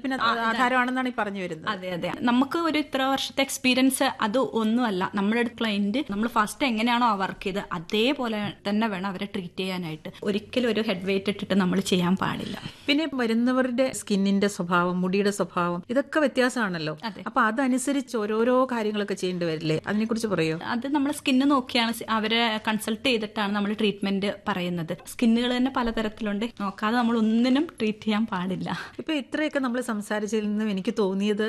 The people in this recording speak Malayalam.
പഠിപ്പിന് ആധാരമാണെന്നാണ് ഈ പറഞ്ഞു വരുന്നത് അതെ അതെ നമുക്ക് ഒരു ഇത്ര വർഷത്തെ എക്സ്പീരിയൻസ് അത് ഒന്നുമല്ല നമ്മുടെ ക്ലയന്റ് നമ്മൾ ഫസ്റ്റ് എങ്ങനെയാണോ വർക്ക് ചെയ്ത് അതേപോലെ തന്നെ വേണം അവരെ ട്രീറ്റ് ചെയ്യാനായിട്ട് ഒരിക്കലും ഒരു ഹെഡ് വെയിറ്റ് ഇട്ടിട്ട് നമ്മൾ ചെയ്യാൻ പാടില്ല പിന്നെ വരുന്നവരുടെ സ്കിന്നിന്റെ സ്വഭാവം മുടിയുടെ സ്വഭാവം ഇതൊക്കെ വ്യത്യാസമാണല്ലോ അതെ. അപ്പൊ അതനുസരിച്ച് ഓരോരോ കാര്യങ്ങളൊക്കെ ചെയ്യേണ്ടി വരില്ലേ അതിനെ കുറിച്ച് പറയോ അത് നമ്മൾ സ്കിന്ന് നോക്കിയാണ് സി- അവരെ കൺസൾട്ട് ചെയ്തിട്ടാണ് നമ്മൾ ട്രീറ്റ്മെന്റ് പറയുന്നത് സ്കിന്നുകൾ തന്നെ പലതരത്തിലുണ്ട് നോക്കാതെ നമ്മൾ ഒന്നിനും ട്രീറ്റ് ചെയ്യാൻ പാടില്ല ഇപ്പൊ ഇത്രയൊക്കെ നമ്മൾ സംസാരിച്ചതിൽ നിന്നും എനിക്ക് തോന്നിയത്